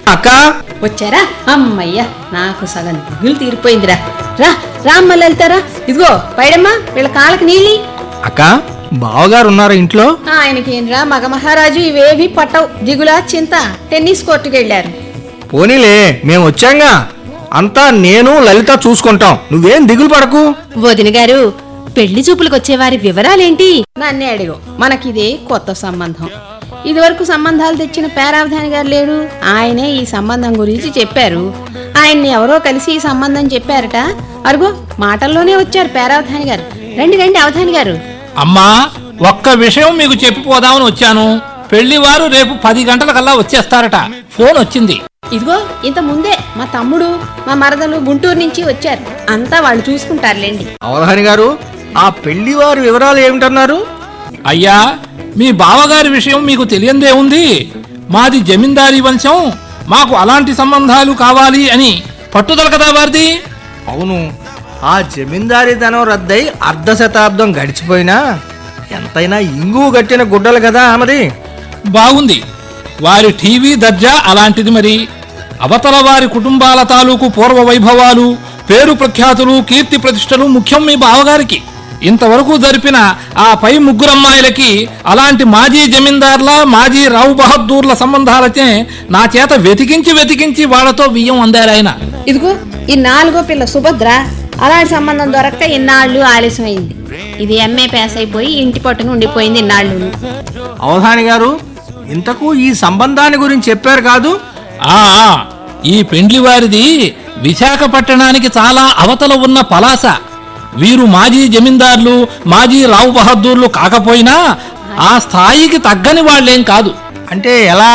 అక్క వచ్చారా అమ్మయ్య నాకు సగం దిగులు తీరిపోయిందిరా రా రామ్మ లలితారా ఇదిగో పైడమ్మా వీళ్ళ కాళ్ళకి నీళ్ళి అక్క బావగారు ఉన్నారా ఇంట్లో ఆయనకేంద్రా మగ మహారాజు ఇవేవి పట్టవు దిగులా చింత టెన్నిస్ కోర్టుకి వెళ్ళారు పోనీలే మేము వచ్చాంగా అంతా నేను లలిత చూసుకుంటాం నువ్వేం దిగులు పడకు వదిన గారు పెళ్లి చూపులకు వచ్చేవారి వివరాలేంటి నన్నే అడిగు మనకిదే కొత్త సంబంధం ఇదివరకు సంబంధాలు తెచ్చిన పేరావధాని గారు లేడు ఆయనే ఈ సంబంధం గురించి చెప్పారు ఆయన్ని ఎవరో కలిసి ఈ సంబంధం చెప్పారట అరుగో మాటల్లోనే వచ్చారు పేరావధాని గారు రండి రండి అవధాని గారు అమ్మా ఒక్క విషయం మీకు చెప్పిపోదామని వచ్చాను పెళ్లివారు రేపు పది గంటలకల్లా వచ్చేస్తారట ఫోన్ వచ్చింది ఇదిగో ఇంత ముందే మా తమ్ముడు మా మరదలు గుంటూరు నుంచి వచ్చారు అంతా వాళ్ళు చూసుకుంటారులేండి అవధాని గారు ఆ పెళ్లి వారి వివరాలు ఏమిటన్నారు అయ్యా మీ బావగారి విషయం మీకు తెలియందే ఉంది మాది జమీందారీ వంశం మాకు అలాంటి సంబంధాలు కావాలి అని పట్టుదల కదా వారిది అవును ఆ జమీందారీ ధనం రద్దై అర్ధ శతాబ్దం గడిచిపోయినా ఎంతైనా ఇంగు గట్టిన గుడ్డలు కదా ఆమెది బాగుంది వారి టీవీ దర్జా అలాంటిది మరి అవతల వారి కుటుంబాల తాలూకు పూర్వ వైభవాలు పేరు ప్రఖ్యాతులు కీర్తి ప్రతిష్టలు ముఖ్యం మీ బావగారికి ఇంతవరకు జరిపిన ఆ పై ముగ్గురమ్మాయిలకి అలాంటి మాజీ జమీందార్ల మాజీ రావు బహద్దూర్ల సంబంధాలచే నా చేత వెతికించి వెతికించి వాళ్ళతో బియ్యం అందారాయన ఇదిగో ఈ నాలుగో పిల్ల సుభద్ర అలాంటి సంబంధం దొరక్క ఇన్నాళ్ళు ఆలస్యమైంది ఇది ఎంఏ పాస్ అయిపోయి ఇంటి పట్టున ఉండిపోయింది ఇన్నాళ్ళు అవధాని గారు ఇంతకు ఈ సంబంధాన్ని గురించి చెప్పారు కాదు ఆ ఆ, ఈ పెండ్లి వారిది విశాఖపట్టణానికి చాలా అవతల ఉన్న పలాస వీరు మాజీ జమీందార్లు మాజీ రావు బహద్దూర్లు కాకపోయినా ఆ స్థాయికి తగ్గని వాళ్ళేం కాదు అంటే ఎలా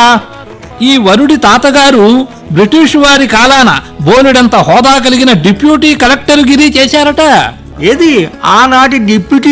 ఈ వరుడి తాతగారు బ్రిటిష్ వారి కాలాన బోలెడంత హోదా కలిగిన డిప్యూటీ కలెక్టర్ గిరి చేశారట ఏది ఆనాటి డిప్యూటీ